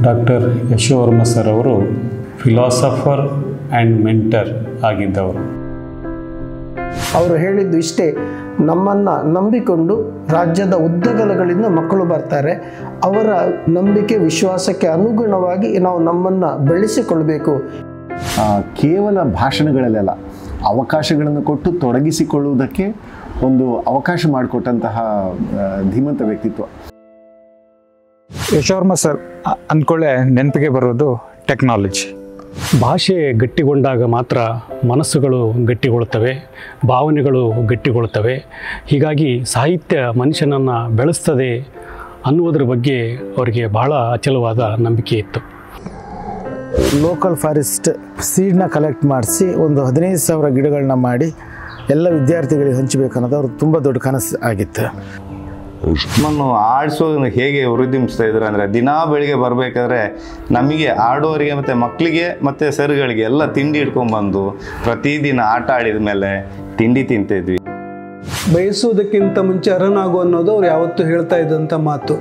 doctor Yashovarma sir ಅವರು philosopher and mentor ಆಗಿದ್ದವರು ಅವರು ಹೇಳಿದ್ದು ಇಷ್ಟೇ ನಮ್ಮನ್ನು ನಂಬಿಕೊಂಡು ರಾಜ್ಯದ ಉದ್ದಗಲಗಳಿಂದ ಮಕ್ಕಳು ಬರ್ತಾರೆ ಅವರ ನಂಬಿಕೆ ವಿಶ್ವಾಸಕ್ಕೆ ಅನುಗುಣವಾಗಿ ನಾವು ನಮ್ಮನ್ನು ಬೆಳೆಸಿಕೊಳ್ಬೇಕು ಆ, ಕೇವಲ ಭಾಷಣಗಳಲ್ಲೆಲ್ಲ ಅವಕಾಶಗಳನ್ನು ಕೊಟ್ಟು ತೊಡಗಿಸಿಕೊಳ್ಳುವುದಕ್ಕೆ ಒಂದು ಅವಕಾಶ ಮಾಡಿಕೊಟ್ಟಂತಹ ಆ, ಧೀಮಂತ ವ್ಯಕ್ತಿತ್ವ ಯಶೋರ್ಮ ಸರ್ ಅ- ಅಂದ್ಕೊಳ್ಳೆ ನೆನಪಿಗೆ ಬರೋದು ಟೆಕ್ನಾಲಜಿ ಭಾಷೆ ಗಟ್ಟಿಗೊಂಡಾಗ ಮಾತ್ರ ಮನಸ್ಸುಗಳು ಗಟ್ಟಿಗೊಳ್ತವೆ ಭಾವನೆಗಳು ಗಟ್ಟಿಗೊಳ್ತವೆ ಹೀಗಾಗಿ ಸಾಹಿತ್ಯ ಮನುಷ್ಯನನ್ನು ಬೆಳೆಸ್ತದೆ ಅನ್ನುವುದರ ಬಗ್ಗೆ ಅವರಿಗೆ ಬಹಳ ಅಚಲವಾದ ನಂಬಿಕೆ ಇತ್ತು ಲೋಕಲ್ ಫಾರೆಸ್ಟ್ ಸೀಡ್ನ ಕಲೆಕ್ಟ್ ಮಾಡಿಸಿ ಒಂದು ಹದಿನೈದು ಸಾವಿರ ಗಿಡಗಳನ್ನ ಮಾಡಿ ಎಲ್ಲ ವಿದ್ಯಾರ್ಥಿಗಳಿಗೆ ಹಂಚಬೇಕು ಅನ್ನೋದು ಅವ್ರ ತುಂಬ ದೊಡ್ಡ ಕನಸು ಆಗಿತ್ತು ನಮ್ಮನ್ನು ಆಡಿಸೋದನ್ನು ಹೇಗೆ ವೃದ್ಧಿಸ್ತಾ ಇದ್ದಾರೆ ಅಂದರೆ ದಿನಾ ಬೆಳಿಗ್ಗೆ ಬರಬೇಕಾದ್ರೆ ನಮಗೆ ಆಡೋರಿಗೆ ಮತ್ತು ಮಕ್ಕಳಿಗೆ ಮತ್ತು ಸರ್ಗಳಿಗೆ ಎಲ್ಲ ತಿಂಡಿ ಇಟ್ಕೊಂಡ್ಬಂದು ಪ್ರತಿದಿನ ಆಟ ಆಡಿದ ಮೇಲೆ ತಿಂಡಿ ತಿಂತಿದ್ವಿ ಬಯಸುವುದಕ್ಕಿಂತ ಮುಂಚೆ ಅರನಾಗು ಅನ್ನೋದು ಅವ್ರು ಯಾವತ್ತೂ ಹೇಳ್ತಾ ಇದ್ದಂಥ ಮಾತು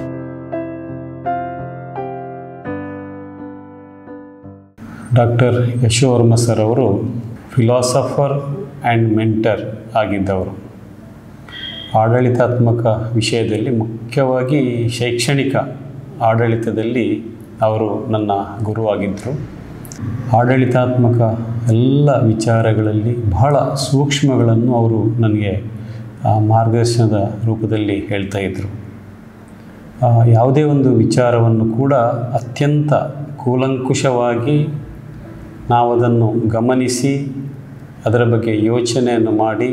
ಡಾಕ್ಟರ್ ಯಶೋವರ್ಮ ಸರ್ ಅವರು ಫಿಲಾಸಫರ್ ಆ್ಯಂಡ್ ಮೆಂಟರ್ ಆಗಿದ್ದವರು ಆಡಳಿತಾತ್ಮಕ ವಿಷಯದಲ್ಲಿ ಮುಖ್ಯವಾಗಿ ಶೈಕ್ಷಣಿಕ ಆಡಳಿತದಲ್ಲಿ ಅವರು ನನ್ನ ಗುರುವಾಗಿದ್ದರು ಆಡಳಿತಾತ್ಮಕ ಎಲ್ಲ ವಿಚಾರಗಳಲ್ಲಿ ಬಹಳ ಸೂಕ್ಷ್ಮಗಳನ್ನು ಅವರು ನನಗೆ ಆ, ಮಾರ್ಗದರ್ಶನದ ರೂಪದಲ್ಲಿ ಹೇಳ್ತಾ ಇದ್ದರು ಆ, ಯಾವುದೇ ಒಂದು ವಿಚಾರವನ್ನು ಕೂಡ ಅತ್ಯಂತ ಕೂಲಂಕುಷವಾಗಿ ನಾವು ಅದನ್ನು ಗಮನಿಸಿ ಅದರ ಬಗ್ಗೆ ಯೋಚನೆಯನ್ನು ಮಾಡಿ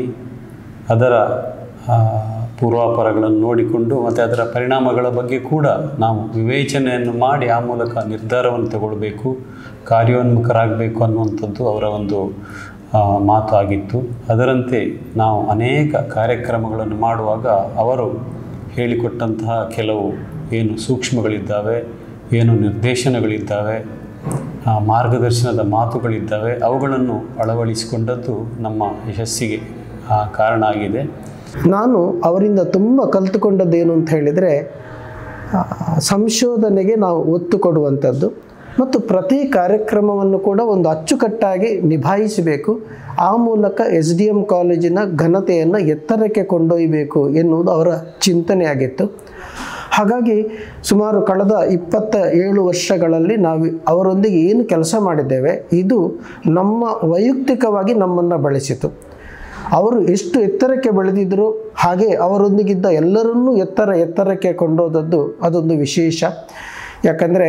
ಅದರ ಆ, ಪೂರ್ವಾಪರಗಳನ್ನು ನೋಡಿಕೊಂಡು ಮತ್ತು ಅದರ ಪರಿಣಾಮಗಳ ಬಗ್ಗೆ ಕೂಡ ನಾವು ವಿವೇಚನೆಯನ್ನು ಮಾಡಿ ಆ ಮೂಲಕ ನಿರ್ಧಾರವನ್ನು ತಗೊಳ್ಬೇಕು ಕಾರ್ಯೋನ್ಮುಖರಾಗಬೇಕು ಅನ್ನುವಂಥದ್ದು ಅವರ ಒಂದು ಆ, ಮಾತು ಆಗಿತ್ತು ಅದರಂತೆ ನಾವು ಅನೇಕ ಕಾರ್ಯಕ್ರಮಗಳನ್ನು ಮಾಡುವಾಗ ಅವರು ಹೇಳಿಕೊಟ್ಟಂತಹ ಕೆಲವು ಏನು ಸೂಕ್ಷ್ಮಗಳಿದ್ದಾವೆ ಏನು ನಿರ್ದೇಶನಗಳಿದ್ದಾವೆ ಆ, ಮಾರ್ಗದರ್ಶನದ ಮಾತುಗಳಿದ್ದಾವೆ ಅವುಗಳನ್ನು ಅಳವಡಿಸಿಕೊಂಡದ್ದು ನಮ್ಮ ಯಶಸ್ಸಿಗೆ ಆ, ಕಾರಣ ಆಗಿದೆ ನಾನು ಅವರಿಂದ ತುಂಬ ಕಲಿತುಕೊಂಡದ್ದೇನು ಅಂತ ಹೇಳಿದರೆ ಆ, ಸಂಶೋಧನೆಗೆ ನಾವು ಒತ್ತು ಕೊಡುವಂಥದ್ದು ಮತ್ತು ಪ್ರತಿ ಕಾರ್ಯಕ್ರಮವನ್ನು ಕೂಡ ಒಂದು ಅಚ್ಚುಕಟ್ಟಾಗಿ ನಿಭಾಯಿಸಬೇಕು ಆ ಮೂಲಕ ಎಸ್ ಡಿ ಎಮ್ ಕಾಲೇಜಿನ ಘನತೆಯನ್ನು ಎತ್ತರಕ್ಕೆ ಕೊಂಡೊಯ್ಯಬೇಕು ಎನ್ನುವುದು ಅವರ ಚಿಂತನೆಯಾಗಿತ್ತು ಹಾಗಾಗಿ ಸುಮಾರು ಕಳೆದ ಇಪ್ಪತ್ತ ಏಳು ವರ್ಷಗಳಲ್ಲಿ ನಾವು ಅವರೊಂದಿಗೆ ಏನು ಕೆಲಸ ಮಾಡಿದ್ದೇವೆ ಇದು ನಮ್ಮ ವೈಯಕ್ತಿಕವಾಗಿ ನಮ್ಮನ್ನು ಬೆಳೆಸಿತು ಅವರು ಎಷ್ಟು ಎತ್ತರಕ್ಕೆ ಬೆಳೆದಿದ್ದರು ಹಾಗೆ ಅವರೊಂದಿಗಿದ್ದ ಎಲ್ಲರನ್ನೂ ಎತ್ತರ ಎತ್ತರಕ್ಕೆ ಕೊಂಡೋದದ್ದು ಅದೊಂದು ವಿಶೇಷ ಯಾಕಂದರೆ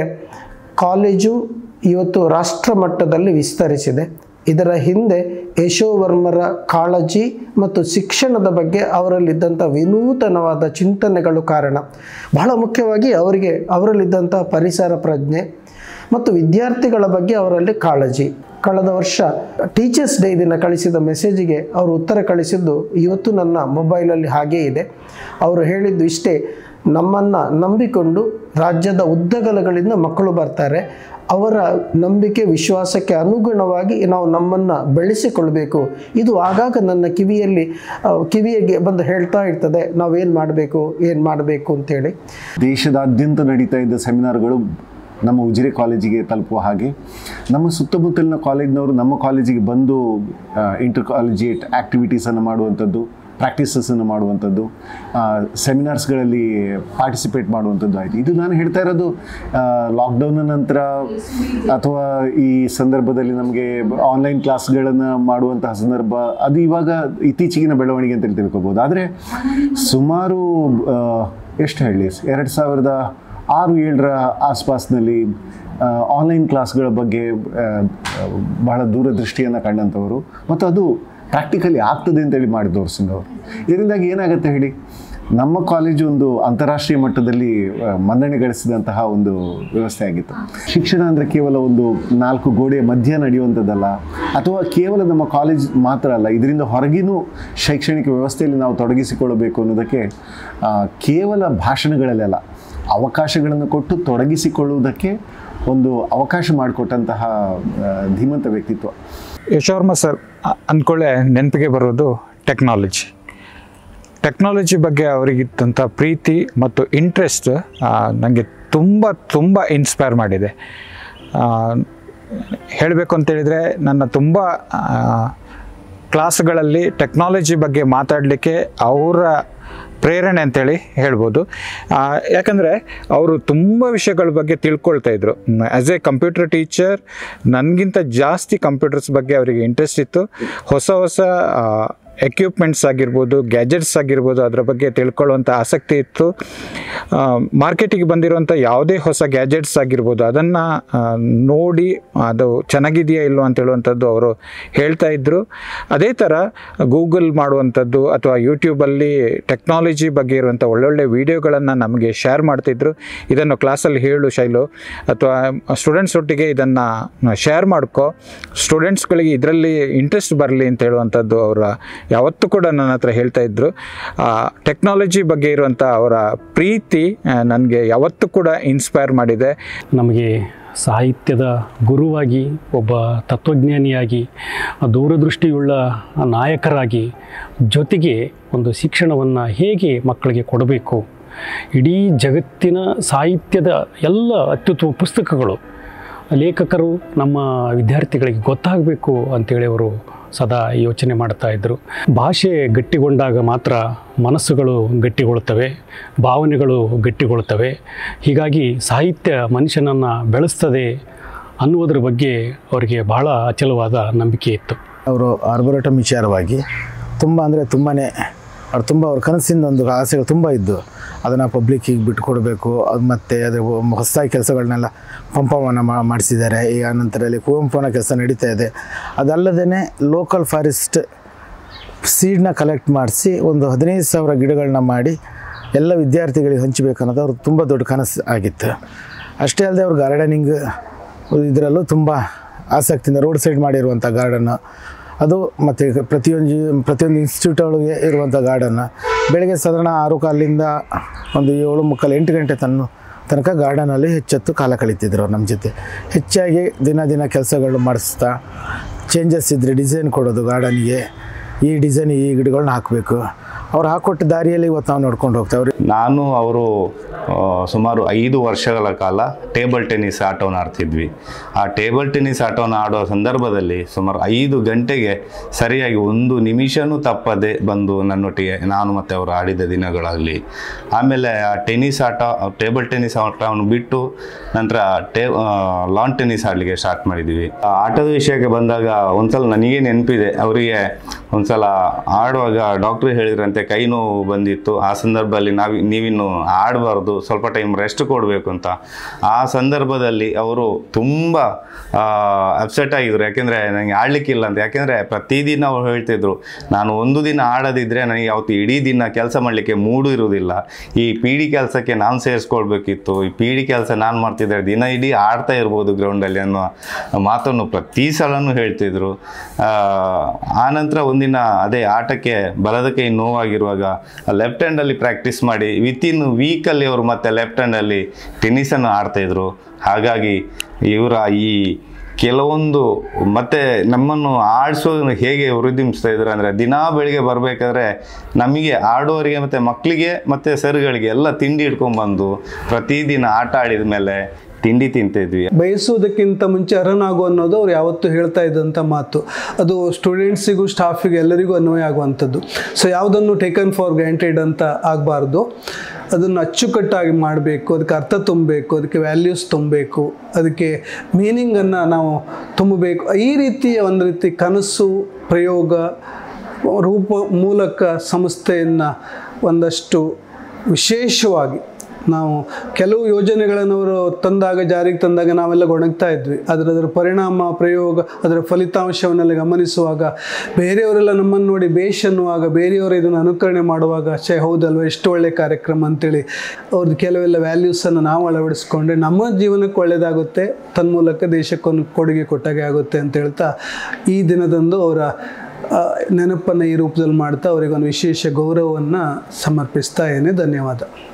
ಕಾಲೇಜು ಇವತ್ತು ರಾಷ್ಟ್ರ ಮಟ್ಟದಲ್ಲಿ ವಿಸ್ತರಿಸಿದೆ ಇದರ ಹಿಂದೆ ಯಶೋವರ್ಮರ ಕಾಳಜಿ ಮತ್ತು ಶಿಕ್ಷಣದ ಬಗ್ಗೆ ಅವರಲ್ಲಿದ್ದಂಥ ವಿನೂತನವಾದ ಚಿಂತನೆಗಳು ಕಾರಣ ಬಹಳ ಮುಖ್ಯವಾಗಿ ಅವರಿಗೆ ಅವರಲ್ಲಿದ್ದಂಥ ಪರಿಸರ ಪ್ರಜ್ಞೆ ಮತ್ತು ವಿದ್ಯಾರ್ಥಿಗಳ ಬಗ್ಗೆ ಅವರಲ್ಲಿ ಕಾಳಜಿ ಕಳೆದ ವರ್ಷ ಟೀಚರ್ಸ್ ಡೇ ದಿನ ಕಳಿಸಿದ ಮೆಸೇಜಿಗೆ ಅವರು ಉತ್ತರ ಕಳಿಸಿದ್ದು ಇವತ್ತು ನನ್ನ ಮೊಬೈಲಲ್ಲಿ ಹಾಗೇ ಇದೆ ಅವರು ಹೇಳಿದ್ದು ಇಷ್ಟೇ ನಮ್ಮನ್ನು ನಂಬಿಕೊಂಡು ರಾಜ್ಯದ ಉದ್ದಗಲಗಳಿಂದ ಮಕ್ಕಳು ಬರ್ತಾರೆ ಅವರ ನಂಬಿಕೆ ವಿಶ್ವಾಸಕ್ಕೆ ಅನುಗುಣವಾಗಿ ನಾವು ನಮ್ಮನ್ನು ಬೆಳೆಸಿಕೊಳ್ಬೇಕು ಇದು ಆಗಾಗ ನನ್ನ ಕಿವಿಯಲ್ಲಿ ಆ, ಕಿವಿಗೆ ಬಂದು ಹೇಳ್ತಾ ಇರ್ತದೆ ನಾವೇನು ಮಾಡಬೇಕು ಏನು ಮಾಡಬೇಕು ಅಂತೇಳಿ ದೇಶದಾದ್ಯಂತ ನಡೀತಾ ಇದ್ದ ಸೆಮಿನಾರ್ಗಳು ನಮ್ಮ ಉಜಿರೆ ಕಾಲೇಜಿಗೆ ತಲುಪುವ ಹಾಗೆ ನಮ್ಮ ಸುತ್ತಮುತ್ತಲಿನ ಕಾಲೇಜಿನವರು ನಮ್ಮ ಕಾಲೇಜಿಗೆ ಬಂದು ಇಂಟರ್ ಕಾಲೇಜಿಯೇಟ್ ಆ್ಯಕ್ಟಿವಿಟೀಸನ್ನು ಮಾಡುವಂಥದ್ದು ಪ್ರಾಕ್ಟೀಸಸನ್ನು ಮಾಡುವಂಥದ್ದು ಸೆಮಿನಾರ್ಸ್ಗಳಲ್ಲಿ ಪಾರ್ಟಿಸಿಪೇಟ್ ಮಾಡುವಂಥದ್ದು ಆಯಿತು ಇದು ನಾನು ಹೇಳ್ತಾ ಇರೋದು ಲಾಕ್ಡೌನ್ನ ನಂತರ ಅಥವಾ ಈ ಸಂದರ್ಭದಲ್ಲಿ ನಮಗೆ ಆನ್ಲೈನ್ ಕ್ಲಾಸ್ಗಳನ್ನು ಮಾಡುವಂತಹ ಸಂದರ್ಭ ಅದು ಇವಾಗ ಇತ್ತೀಚೆಗಿನ ಬೆಳವಣಿಗೆ ಅಂತ ತಿಳ್ಕೊಬೋದು ಆದರೆ ಸುಮಾರು ಆ, ಎಷ್ಟು ಹೇಳಿ ಎರಡು ಸಾವಿರದ ಆರು ಏಳರ ಆಸ್ಪಾಸ್ನಲ್ಲಿ ಆನ್ಲೈನ್ ಕ್ಲಾಸ್ಗಳ ಬಗ್ಗೆ ಆ, ಬಹಳ ದೂರದೃಷ್ಟಿಯನ್ನು ಕಂಡಂಥವರು ಮತ್ತು ಅದು ಪ್ರಾಕ್ಟಿಕಲಿ ಆಗ್ತದೆ ಅಂತೇಳಿ ಮಾಡಿ ತೋರಿಸಿದವರು ಇದರಿಂದಾಗಿ ಏನಾಗುತ್ತೆ ಹೇಳಿ ನಮ್ಮ ಕಾಲೇಜು ಒಂದು ಅಂತಾರಾಷ್ಟ್ರೀಯ ಮಟ್ಟದಲ್ಲಿ ಆ, ಮನ್ನಣೆ ಗಳಿಸಿದಂತಹ ಒಂದು ವ್ಯವಸ್ಥೆ ಆಗಿತ್ತು ಶಿಕ್ಷಣ ಅಂದರೆ ಕೇವಲ ಒಂದು ನಾಲ್ಕು ಗೋಡೆಯ ಮಧ್ಯ ನಡೆಯುವಂಥದ್ದಲ್ಲ ಅಥವಾ ಕೇವಲ ನಮ್ಮ ಕಾಲೇಜ್ ಮಾತ್ರ ಅಲ್ಲ ಇದರಿಂದ ಹೊರಗಿನೂ ಶೈಕ್ಷಣಿಕ ವ್ಯವಸ್ಥೆಯಲ್ಲಿ ನಾವು ತೊಡಗಿಸಿಕೊಳ್ಳಬೇಕು ಅನ್ನೋದಕ್ಕೆ ಆ, ಕೇವಲ ಭಾಷಣಗಳಲ್ಲೆಲ್ಲ ಅವಕಾಶಗಳನ್ನು ಕೊಟ್ಟು ತೊಡಗಿಸಿಕೊಳ್ಳುವುದಕ್ಕೆ ಒಂದು ಅವಕಾಶ ಮಾಡಿಕೊಟ್ಟಂತಹ ಆ, ಧೀಮಂತ ವ್ಯಕ್ತಿತ್ವ ಯಶೋರ್ಮ ಸರ್ ಅ- ಅಂದ್ಕೊಳ್ಳೆ ನೆನಪಿಗೆ ಬರೋದು ಟೆಕ್ನಾಲಜಿ ಟೆಕ್ನಾಲಜಿ ಬಗ್ಗೆ ಅವರಿಗಿದ್ದಂಥ ಪ್ರೀತಿ ಮತ್ತು ಇಂಟ್ರೆಸ್ಟ್ ನನಗೆ ತುಂಬ ತುಂಬ ಇನ್ಸ್ಪೈರ್ ಮಾಡಿದೆ ಹೇಳಬೇಕು ಅಂತೇಳಿದರೆ ನನ್ನ ತುಂಬ ಕ್ಲಾಸ್ಗಳಲ್ಲಿ ಟೆಕ್ನಾಲಜಿ ಬಗ್ಗೆ ಮಾತಾಡಲಿಕ್ಕೆ ಅವರ ಪ್ರೇರಣೆ ಅಂತೇಳಿ ಹೇಳ್ಬೋದು ಆ, ಯಾಕಂದರೆ ಅವರು ತುಂಬ ವಿಷಯಗಳ ಬಗ್ಗೆ ತಿಳ್ಕೊಳ್ತಾ ಇದ್ರು ಆ್ಯಸ್ ಎ ಕಂಪ್ಯೂಟರ್ ಟೀಚರ್ ನನಗಿಂತ ಜಾಸ್ತಿ ಕಂಪ್ಯೂಟರ್ಸ್ ಬಗ್ಗೆ ಅವರಿಗೆ ಇಂಟ್ರೆಸ್ಟ್ ಇತ್ತು ಹೊಸ ಹೊಸ ಎಕ್ವಿಪ್ಮೆಂಟ್ಸ್ ಆಗಿರ್ಬೋದು ಗ್ಯಾಜೆಟ್ಸ್ ಆಗಿರ್ಬೋದು ಅದರ ಬಗ್ಗೆ ತಿಳ್ಕೊಳ್ಳುವಂಥ ಆಸಕ್ತಿ ಇತ್ತು ಮಾರ್ಕೆಟಿಗೆ ಬಂದಿರುವಂಥ ಯಾವುದೇ ಹೊಸ ಗ್ಯಾಜೆಟ್ಸ್ ಆಗಿರ್ಬೋದು ಅದನ್ನು ನೋಡಿ ಅದು ಚೆನ್ನಾಗಿದೆಯಾ ಇಲ್ಲೋ ಅಂತ ಹೇಳುವಂಥದ್ದು ಅವರು ಹೇಳ್ತಾ ಇದ್ದರು ಅದೇ ಥರ ಗೂಗಲ್ ಮಾಡುವಂಥದ್ದು ಅಥವಾ ಯೂಟ್ಯೂಬಲ್ಲಿ ಟೆಕ್ನಾಲಜಿ ಬಗ್ಗೆ ಇರುವಂಥ ಒಳ್ಳೊಳ್ಳೆ ವೀಡಿಯೋಗಳನ್ನು ನಮಗೆ ಶೇರ್ ಮಾಡ್ತಿದ್ರು ಇದನ್ನು ಕ್ಲಾಸಲ್ಲಿ ಹೇಳು ಶೈಲು ಅಥವಾ ಸ್ಟೂಡೆಂಟ್ಸ್ ಒಟ್ಟಿಗೆ ಇದನ್ನು ಶೇರ್ ಮಾಡ್ಕೊ ಸ್ಟೂಡೆಂಟ್ಸ್ಗಳಿಗೆ ಇದರಲ್ಲಿ ಇಂಟ್ರೆಸ್ಟ್ ಬರಲಿ ಅಂತ ಹೇಳುವಂಥದ್ದು ಅವರ ಯಾವತ್ತೂ ಕೂಡ ನನ್ನ ಹತ್ರ ಹೇಳ್ತಾ ಇದ್ದರು ಟೆಕ್ನಾಲಜಿ ಬಗ್ಗೆ ಇರುವಂಥ ಅವರ ಪ್ರೀತಿ ನನಗೆ ಯಾವತ್ತೂ ಕೂಡ ಇನ್ಸ್ಪೈರ್ ಮಾಡಿದೆ ನಮಗೆ ಸಾಹಿತ್ಯದ ಗುರುವಾಗಿ ಒಬ್ಬ ತತ್ವಜ್ಞಾನಿಯಾಗಿ ದೂರದೃಷ್ಟಿಯುಳ್ಳ ನಾಯಕರಾಗಿ ಜೊತೆಗೆ ಒಂದು ಶಿಕ್ಷಣವನ್ನು ಹೇಗೆ ಮಕ್ಕಳಿಗೆ ಕೊಡಬೇಕು ಇಡೀ ಜಗತ್ತಿನ ಸಾಹಿತ್ಯದ ಎಲ್ಲ ಅತ್ಯುತ್ತಮ ಪುಸ್ತಕಗಳು ಲೇಖಕರು ನಮ್ಮ ವಿದ್ಯಾರ್ಥಿಗಳಿಗೆ ಗೊತ್ತಾಗಬೇಕು ಅಂತೇಳಿ ಅವರು ಸದಾ ಯೋಚನೆ ಮಾಡ್ತಾ ಇದ್ದರು ಭಾಷೆ ಗಟ್ಟಿಗೊಂಡಾಗ ಮಾತ್ರ ಮನಸ್ಸುಗಳು ಗಟ್ಟಿಗೊಳ್ತವೆ ಭಾವನೆಗಳು ಗಟ್ಟಿಗೊಳ್ತವೆ ಹೀಗಾಗಿ ಸಾಹಿತ್ಯ ಮನುಷ್ಯನನ್ನು ಬೆಳೆಸ್ತದೆ ಅನ್ನುವುದರ ಬಗ್ಗೆ ಅವರಿಗೆ ಬಹಳ ಅಚಲವಾದ ನಂಬಿಕೆ ಇತ್ತು ಅವರು ಆರ್ಬೋರೇಟಮ್ ವಿಚಾರವಾಗಿ ತುಂಬ ಅಂದರೆ ತುಂಬಾ ಅವ್ರು ತುಂಬ ಅವ್ರ ಕನಸಿನ ಒಂದು ಆಸೆಗಳು ತುಂಬ ಇದ್ದು ಅದನ್ನು ಪಬ್ಲಿಕ್ಕಿಗೆ ಬಿಟ್ಕೊಡ್ಬೇಕು ಅದು ಮತ್ತು ಅದ್ರ ಹೊಸದಾಗಿ ಕೆಲಸಗಳನ್ನೆಲ್ಲ ಪಂಪವನ್ನು ಮಾಡಿಸಿದ್ದಾರೆ ಈಗ ನಂತರದಲ್ಲಿ ಕುವೆಂಪುನ ಕೆಲಸ ನಡೀತಾ ಇದೆ ಅದಲ್ಲದೇ ಲೋಕಲ್ ಫಾರೆಸ್ಟ್ ಸೀಡ್ನ ಕಲೆಕ್ಟ್ ಮಾಡಿಸಿ ಒಂದು ಹದಿನೈದು ಸಾವಿರ ಗಿಡಗಳನ್ನ ಮಾಡಿ ಎಲ್ಲ ವಿದ್ಯಾರ್ಥಿಗಳಿಗೆ ಹಂಚಬೇಕು ಅನ್ನೋದು ಅವ್ರಿಗೆ ತುಂಬ ದೊಡ್ಡ ಕನಸು ಆಗಿತ್ತು ಅಷ್ಟೇ ಅಲ್ಲದೆ ಅವ್ರು ಗಾರ್ಡನಿಂಗ್ ಇದರಲ್ಲೂ ತುಂಬ ಆಸಕ್ತಿಯಿಂದ ರೋಡ್ ಸೈಡ್ ಮಾಡಿರುವಂಥ ಗಾರ್ಡನ್ನು ಅದು ಮತ್ತು ಪ್ರತಿಯೊಂದು ಪ್ರತಿಯೊಂದು ಇನ್ಸ್ಟಿಟ್ಯೂಟ್ ಒಳಗೆ ಇರುವಂಥ ಗಾರ್ಡನ್ನು ಬೆಳಗ್ಗೆ ಸಾಧಾರಣ ಆರು ಕಾಲಿಂದ ಒಂದು ಏಳು ಮುಕ್ಕಾಲು ಎಂಟು ಗಂಟೆ ತನ್ನ ತನಕ ಗಾರ್ಡನಲ್ಲಿ ಹೆಚ್ಚೊತ್ತು ಕಾಲ ಕಳೀತಿದ್ರು ಅವ್ರು ನಮ್ಮ ಜೊತೆ ಹೆಚ್ಚಾಗಿ ದಿನ ದಿನ ಕೆಲಸಗಳು ಮಾಡಿಸ್ತಾ ಚೇಂಜಸ್ ಇದ್ದರೆ ಡಿಸೈನ್ ಕೊಡೋದು ಗಾರ್ಡನ್ಗೆ ಈ ಡಿಸೈನ್ ಈ ಗಿಡಗಳನ್ನ ಹಾಕಬೇಕು ಅವ್ರು ಹಾಕೊಟ್ಟ ದಾರಿಯಲ್ಲಿ ಇವತ್ತು ನಾವು ನೋಡ್ಕೊಂಡು ಹೋಗ್ತಾವ್ರಿ ನಾನು ಅವರು ಆ, ಸುಮಾರು ಐದು ವರ್ಷಗಳ ಕಾಲ ಟೇಬಲ್ ಟೆನ್ನಿಸ್ ಆಟವನ್ನು ಆಡ್ತಿದ್ವಿ ಆ ಟೇಬಲ್ ಟೆನ್ನಿಸ್ ಆಟವನ್ನು ಆಡೋ ಸಂದರ್ಭದಲ್ಲಿ ಸುಮಾರು ಐದು ಗಂಟೆಗೆ ಸರಿಯಾಗಿ ಒಂದು ನಿಮಿಷನೂ ತಪ್ಪದೆ ಬಂದು ನನ್ನೊಟ್ಟಿಗೆ ನಾನು ಮತ್ತು ಅವರು ಆಡಿದ ದಿನಗಳಾಗಲಿ ಆಮೇಲೆ ಆ ಟೆನ್ನಿಸ್ ಆಟ ಟೇಬಲ್ ಟೆನ್ನಿಸ್ ಆಟವನ್ನು ಬಿಟ್ಟು ನಂತರ ಟೇ ಲಾನ್ ಟೆನ್ನಿಸ್ ಆಡಲಿಕ್ಕೆ ಸ್ಟಾರ್ಟ್ ಮಾಡಿದ್ವಿ ಆ ಆಟದ ವಿಷಯಕ್ಕೆ ಬಂದಾಗ ಒಂದ್ಸಲ ನನಗೆ ನೆನಪಿದೆ ಅವರಿಗೆ ಒಂದ್ಸಲ ಆಡುವಾಗ ಡಾಕ್ಟ್ರು ಹೇಳಿದ್ರಂತೆ ಕೈ ನೋವು ಬಂದಿತ್ತು ಆ ಸಂದರ್ಭದಲ್ಲಿ ನಾವು ನೀವಿನ್ನು ಆಡಬಾರ್ದು ಸ್ವಲ್ಪ ಟೈಮ್ ರೆಸ್ಟ್ ಕೊಡಬೇಕು ಅಂತ ಆ ಸಂದರ್ಭದಲ್ಲಿ ಅವರು ತುಂಬ ಅಪ್ಸೆಟ್ ಆಗಿದ್ರು ಯಾಕೆಂದರೆ ನನಗೆ ಆಡಲಿಕ್ಕಿಲ್ಲ ಅಂತ ಯಾಕೆಂದರೆ ಪ್ರತಿದಿನ ಅವ್ರು ಹೇಳ್ತಿದ್ರು ನಾನು ಒಂದು ದಿನ ಆಡದಿದ್ದರೆ ನನಗೆ ಯಾವತ್ತು ಇಡೀ ದಿನ ಕೆಲಸ ಮಾಡಲಿಕ್ಕೆ ಮೂಡು ಇರುವುದಿಲ್ಲ ಈ ಪೀಡಿ ಕೆಲಸಕ್ಕೆ ನಾನು ಸೇರಿಸ್ಕೊಳ್ಬೇಕಿತ್ತು ಈ ಪೀಡಿ ಕೆಲಸ ನಾನು ಮಾಡ್ತಿದ್ದರೆ ದಿನ ಇಡೀ ಆಡ್ತಾ ಇರ್ಬೋದು ಗ್ರೌಂಡಲ್ಲಿ ಅನ್ನೋ ಮಾತನ್ನು ಪ್ರತಿ ಸಲನೂ ಹೇಳ್ತಿದ್ರು ಆ, ಆನಂತರ ಒಂದಿನ ಅದೇ ಆಟಕ್ಕೆ ಬಲದ ಕೈ ನೋವಾಗಿರುವಾಗ ಲೆಫ್ಟ್ ಹ್ಯಾಂಡಲ್ಲಿ ಪ್ರಾಕ್ಟೀಸ್ ಮಾಡಿ ವಿತಿನ್ ವೀಕಲ್ಲಿ ಅವರು ಮತ್ತೆ ಲೆಫ್ಟ್ ಹ್ಯಾಂಡಲ್ಲಿ ಟೆನ್ನಿಸನ್ನು ಆಡ್ತಾಯಿದ್ರು ಹಾಗಾಗಿ ಇವರ ಈ ಕೆಲವೊಂದು ಮತ್ತೆ ನಮ್ಮನ್ನು ಆಡಿಸೋದನ್ನು ಹೇಗೆ ವೃದ್ಧಿಸ್ತಾ ಇದ್ರು ಅಂದರೆ ದಿನಾ ಬೆಳಿಗ್ಗೆ ಬರಬೇಕಾದ್ರೆ ನಮಗೆ ಆಡೋರಿಗೆ ಮತ್ತು ಮಕ್ಕಳಿಗೆ ಮತ್ತು ಸರ್ಗಳಿಗೆ ಎಲ್ಲ ತಿಂಡಿ ಇಟ್ಕೊಂಡ್ಬಂದು ಪ್ರತಿದಿನ ಆಟ ಆಡಿದ ಮೇಲೆ ತಿಂಡಿ ತಿಂತಿದ್ವಿ ಬಯಸುವುದಕ್ಕಿಂತ ಮುಂಚೆ ಅರನಾಗು ಅನ್ನೋದು ಅವ್ರು ಯಾವತ್ತೂ ಹೇಳ್ತಾ ಇದ್ದಂಥ ಮಾತು ಅದು ಸ್ಟೂಡೆಂಟ್ಸಿಗೂ ಸ್ಟಾಫಿಗೆ ಎಲ್ಲರಿಗೂ ಅನ್ವಯ ಆಗುವಂಥದ್ದು ಸೊ ಯಾವುದನ್ನು ಟೇಕನ್ ಫಾರ್ ಗ್ರಾಂಟೆಡ್ ಅಂತ ಆಗಬಾರ್ದು ಅದನ್ನು ಅಚ್ಚುಕಟ್ಟಾಗಿ ಮಾಡಬೇಕು ಅದಕ್ಕೆ ಅರ್ಥ ತುಂಬಬೇಕು ಅದಕ್ಕೆ ವ್ಯಾಲ್ಯೂಸ್ ತುಂಬಬೇಕು ಅದಕ್ಕೆ ಮೀನಿಂಗನ್ನು ನಾವು ತುಂಬಬೇಕು ಈ ರೀತಿಯ ಒಂದು ರೀತಿ ಕನಸು ಪ್ರಯೋಗ ರೂಪ ಮೂಲಕ ಸಂಸ್ಥೆಯನ್ನು ಒಂದಷ್ಟು ವಿಶೇಷವಾಗಿ ನಾವು ಕೆಲವು ಯೋಜನೆಗಳನ್ನು ಅವರು ತಂದಾಗ ಜಾರಿಗೆ ತಂದಾಗ ನಾವೆಲ್ಲ ಗೊಣಗ್ತಾ ಇದ್ವಿ ಅದರ ಅದರ ಪರಿಣಾಮ ಪ್ರಯೋಗ ಅದರ ಫಲಿತಾಂಶವನ್ನೆಲ್ಲ ಗಮನಿಸುವಾಗ ಬೇರೆಯವರೆಲ್ಲ ನಮ್ಮನ್ನು ನೋಡಿ ಬೇಷ್ ಅನ್ನುವಾಗ ಬೇರೆಯವರು ಇದನ್ನು ಅನುಕರಣೆ ಮಾಡುವಾಗ ಛೇ ಹೌದಲ್ವ ಎಷ್ಟು ಒಳ್ಳೆ ಕಾರ್ಯಕ್ರಮ ಅಂತೇಳಿ ಅವ್ರದ್ದು ಕೆಲವೆಲ್ಲ ವ್ಯಾಲ್ಯೂಸನ್ನು ನಾವು ಅಳವಡಿಸ್ಕೊಂಡ್ರೆ ನಮ್ಮ ಜೀವನಕ್ಕೆ ಒಳ್ಳೆಯದಾಗುತ್ತೆ ತನ್ಮೂಲಕ ದೇಶಕ್ಕೊಂದು ಕೊಡುಗೆ ಕೊಟ್ಟಾಗೆ ಆಗುತ್ತೆ ಅಂತ ಹೇಳ್ತಾ ಈ ದಿನದಂದು ಅವರ ನೆನಪನ್ನು ಈ ರೂಪದಲ್ಲಿ ಮಾಡ್ತಾ ಅವರಿಗೊಂದು ವಿಶೇಷ ಗೌರವವನ್ನು ಸಮರ್ಪಿಸ್ತಾ ಏನೇ ಧನ್ಯವಾದ